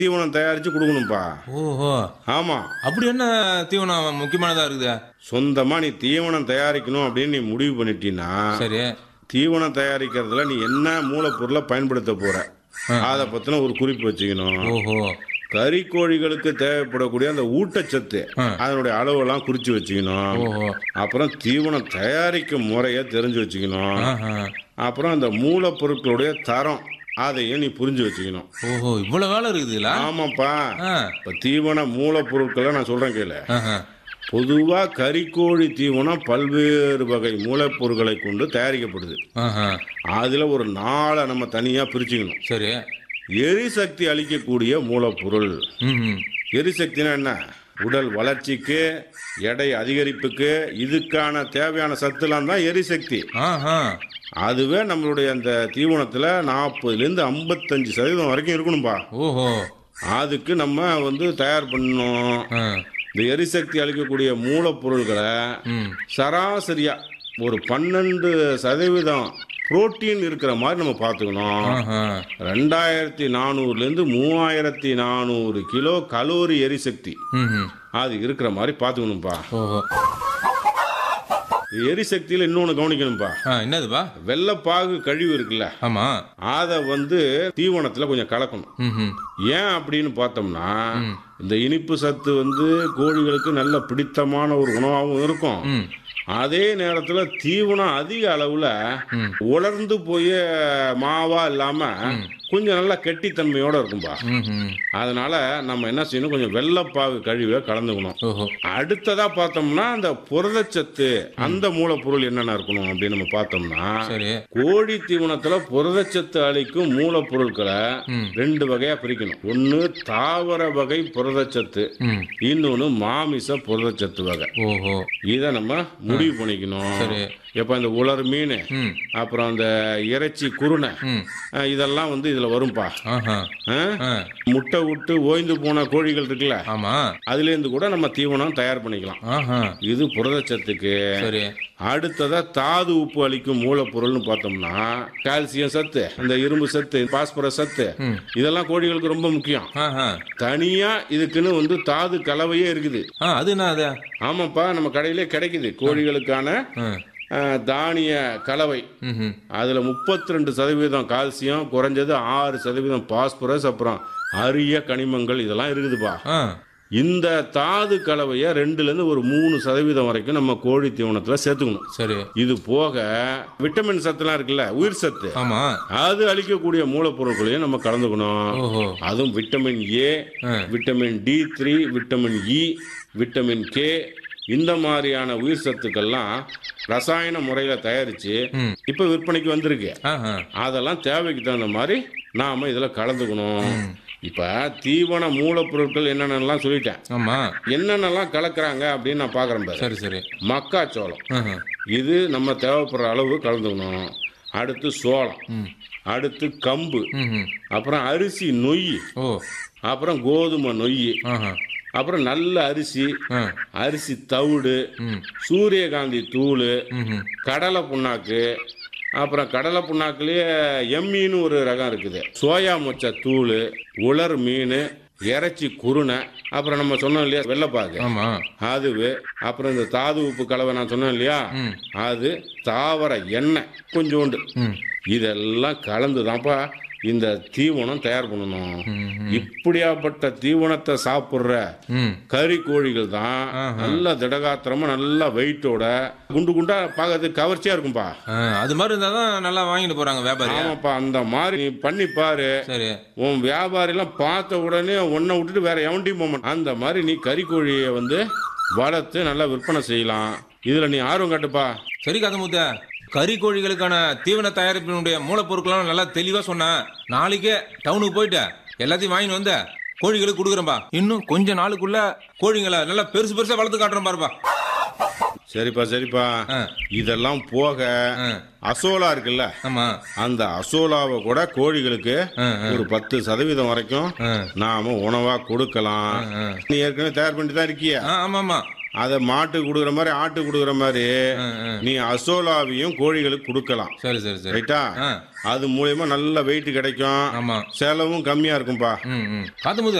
தீவனம் தயாரிச்சு கொடுக்கணும்ப்பா ஓஹோ ஆமா அப்படி என்ன தீவனம் முக்கியமானதா இருக்குது சொந்தமா நீ தீவனம் தயாரிக்கணும் அப்படின்னு நீ முடிவு பண்ணிட்டீன்னா சரி தீவனம் தயாரிக்கிறதுல நீ என்ன மூலப்பொருளை பயன்படுத்த போற அதை பத்தின ஒரு குறிப்பு வச்சுக்கணும் ஓஹோ கறிக்கோழிகளுக்கு தேவைப்படக்கூடிய அந்த ஊட்டச்சத்து அதனுடைய அளவெல்லாம் குறிச்சு வச்சுக்கணும் ஓஹோ அப்புறம் தீவனம் தயாரிக்கும் முறையை தெரிஞ்சு வச்சுக்கணும் ஆஹா. அப்புறம் அந்த மூலப்பொருட்களுடைய தரம் அதையும் நீ புரிஞ்சு வச்சுக்கணும் ஓஹோ இவ்வளவு வேலை இருக்குதுங்களா ஆமாப்பா ஆ. இப்ப தீவன மூலப்பொருட்களை நான் சொல்றேன் கேளு ஆஹா. பொதுவா கறிக்கோழி தீவனம் பல்வேறு வகை மூலப்பொருட்களை கொண்டு தயாரிக்கப்படுது ஆஹா. அதுல ஒரு நாளை நம்ம தனியா பிரிச்சுக்கணும் சரி எரிசக்தி அளிக்கக்கூடிய மூலப்பொருள் ம் எரிசக்தினா என்ன உடல் வளர்ச்சிக்கு எடை அதிகரிப்புக்கு இதுக்கான தேவையான சத்துலாம் தான் எரிசக்தி ஆஹா அதுவே நம்மளுடைய அந்த தீவனத்தில் நாற்பதுலேருந்து ஐம்பத்தஞ்சு சதவீதம் வரைக்கும் இருக்கணும்பா ஓஹோ அதுக்கு நம்ம வந்து தயார் பண்ணணும் ஆ. இந்த எரிசக்தி அளிக்கக்கூடிய மூலப்பொருள்களை ம் சராசரியா ஒரு பன்னெண்டு சதவீதம் புரோட்டீன் இருக்கிற மாதிரி நம்ம பார்த்துக்கணும் ஆஹா. ரெண்டாயிரத்தி நானூறுலேருந்து மூவாயிரத்தி நானூறு கிலோ கலோரி எரிசக்தி ம்ஹும். அது இருக்கிற மாதிரி பார்த்துக்கணும்ப்பா ஓஹோ எரிசக்தியில் இன்னொன்று கவனிக்கணும்ப்பா ஆ என்னதுப்பா வெள்ளைப்பாகு கழிவு இருக்குல்ல ஆமா அதை வந்து தீவனத்தில் கொஞ்சம் கலக்கணும் ம்ஹும். ஏன் அப்படின்னு பார்த்தோம்னா இந்த இனிப்பு சத்து வந்து கோழிகளுக்கு நல்ல பிடித்தமான ஒரு உணவாகவும் இருக்கும் ம் அதே நேரத்தில் தீவனம் அதிக அளவில் உலர்ந்து போய் மாவா இல்லாமல் கொஞ்சம் நல்லா கெட்டித்தன்மையோட இருக்கும்பா ம்ஹும். அதனால நம்ம என்ன செய்யணும் கொஞ்சம் வெள்ளைப்பாகு கழிவை கலந்துக்கணும் ஓஹோ அடுத்ததா பார்த்தோம்னா அந்த புரதச்சத்து அந்த மூலப்பொருள் என்னென்ன இருக்கணும் அப்படின்னு நம்ம பார்த்தோம்னா சரி கோழி தீவனத்துல புரதச்சத்து அளிக்கும் மூலப்பொருட்களை ரெண்டு வகையா பிரிக்கணும் ஒன்னு தாவர வகை புரதச்சத்து ம் இன்னொன்னு மாமிச புரதச்சத்து வகை ஓஹோ இதை நம்ம முடிவு பண்ணிக்கணும் சரி. இப்ப இந்த உலர் மீன் ம் அப்புறம் அந்த இறைச்சி குருணை ம் அஹ் இதெல்லாம் வந்து இதுல வரும்பா ஆஹா அஹ் ஆ முட்டை விட்டு ஓய்ந்து போன கோழிகள் இருக்குல்ல ஆமா அதுலேருந்து கூட நம்ம தீவனம் தயார் பண்ணிக்கலாம் ஆஹா இது புரதச்சத்துக்கு சரி அடுத்ததா தாது உப்பு அளிக்கும் மூலப்பொருள்னு பார்த்தோம்னா கால்சியம் சத்து அந்த இரும்பு சத்து பாஸ்பரஸ் சத்து இதெல்லாம் கோழிகளுக்கு ரொம்ப முக்கியம் ஆஹா தனியா இதுக்குன்னு வந்து தாது கலவையே இருக்குது ஆ அது என்ன அது ஆமாப்பா நம்ம கடையிலே கிடைக்குது கோழிகளுக்கான ஆ அஹ், தானிய கலவை ம்ஹும். அதுல முப்பத்தி ரெண்டு சதவீதம் கால்சியம் குறைஞ்சது ஆறு சதவீதம் பாஸ்பரஸ் அப்புறம் அரிய கனிமங்கள் இதெல்லாம் இருக்குதுப்பா ஆ இந்த தாது கலவையை ரெண்டுலேருந்து ஒரு மூணு சதவீதம் வரைக்கும் நம்ம கோழி தீவனத்தில் சேர்த்துக்கணும் சரி இது போக விட்டமின் சத்துலாம் இருக்குல்ல உயிர் சத்து ஆமா அது அளிக்கக்கூடிய மூலப்பொருட்களையும் நம்ம கலந்துக்கணும் ஓஹோ அதுவும் விட்டமின் ஏ ஆ. Vitamin D three vitamin E vitamin K இந்த மாதிரியான உயிர் சத்துக்கள்லாம் ரசாயன முறையில் தயாரித்து ம். இப்போ விற்பனைக்கு வந்திருக்கு ஆஹா அதெல்லாம் தேவைக்கு தகுந்த மாதிரி நாம இதில் கலந்துக்கணும் இப்போ தீவன மூலப்பொருட்கள் என்னென்னலாம் சொல்லிட்டேன் ஆமா என்னென்னலாம் கலக்குறாங்க அப்படின்னு நான் பார்க்குறேன் பாரு சரி சரி மக்காச்சோளம் ஆஹா. இது நம்ம தேவைப்படுற அளவு கலந்துக்கணும் அடுத்து சோளம் அடுத்து கம்பு ம்ஹும். அப்புறம் அரிசி நொய் ஓ அப்புறம் கோதுமை நொய் ஆஹா அப்புறம் நல்ல அரிசி ஆ அரிசி தவிடு ம் சூரியகாந்தி தூள் ம்ஹும். கடலை புண்ணாக்கு அப்புறம் கடலை புண்ணாக்குலேயே எம்மீன்னு ஒரு ரகம் இருக்குது சோயா மொச்சை தூள் உலர் மீன் இறைச்சி குருணை அப்புறம் நம்ம சொன்னோம் இல்லையா வெள்ளைப்பாகு ஆமா அதுவு அப்புறம் இந்த தாது உப்பு கலவை நான் சொன்னேன் இல்லையா ம். அது தாவர எண்ணெய் கொஞ்சோண்டு ம் இதெல்லாம் கலந்து தான்ப்பா இந்த தீவனம் தயார் பண்ணணும் ம், இப்படியாப்பட்ட தீவனத்தை சாப்பிட்ற ம் கறி கோழிகள் தான் நல்ல திடகாத்திரமா நல்லா வெயிட்டோட குண்டு குண்டா பார்க்கறதுக்கு கவர்ச்சியா இருக்கும்பா ஆ, அது மாதிரி இருந்தா தான் நல்லா வாங்கிட்டு போறாங்க வியாபாரி ஆமாப்பா அந்த மாதிரி நீ பண்ணி பாரு சரி உன் வியாபாரிலாம் பார்த்த உடனே உன்னை விட்டுட்டு வேற எவன்ட்டையும் போக மாட்டான் அந்த மாதிரி நீ கறி கோழியை வந்து வளர்த்து நல்லா விற்பனை செய்யலாம் இதுல நீ ஆர்வம் காட்டுப்பா சரி கதமுத்த கறி கோழிகளுக்கான தீவன தயாரிப்பினுடைய மூலப்பொருட்கள்லாம் நல்லா தெளிவா சொன்னேன் நாளைக்கே டவுனுக்கு போயிட்டு எல்லாத்தையும் வாங்கிட்டு வந்து கோழிகளுக்கு கொடுக்குறேன்பா இன்னும் கொஞ்ச நாளுக்குள்ள கோழிங்களை நல்லா பெருசு பெருசா வளர்த்து காட்டுறேன் பாருப்பா சரிப்பா சரிப்பா ஆ. இதெல்லாம் போக ஆ. அசோலா இருக்குல்ல ஆமா அந்த அசோலாவை கூட கோழிகளுக்கு ஆ, ஒரு பத்து சதவீதம் வரைக்கும் ஆ. நாம உணவா கொடுக்கலாம் ஆ. நீ ஏற்கனவே தயார் பண்ணிட்டு தான் இருக்கிய ஆ, ஆமா ஆமா அதை மாட்டு கொடுக்குற மாதிரி ஆட்டு கொடுக்குற மாதிரி ஆ, ஆ. நீ அசோலாவையும் கோழிகளுக்கு கொடுக்கலாம் சரி சரி சரி ரைட்டா ஆ. அது மூலியமா நல்ல வெயிட் கிடைக்கும் ஆமா செலவும் கம்மியா இருக்கும்பா ம் ம் காத்தமுது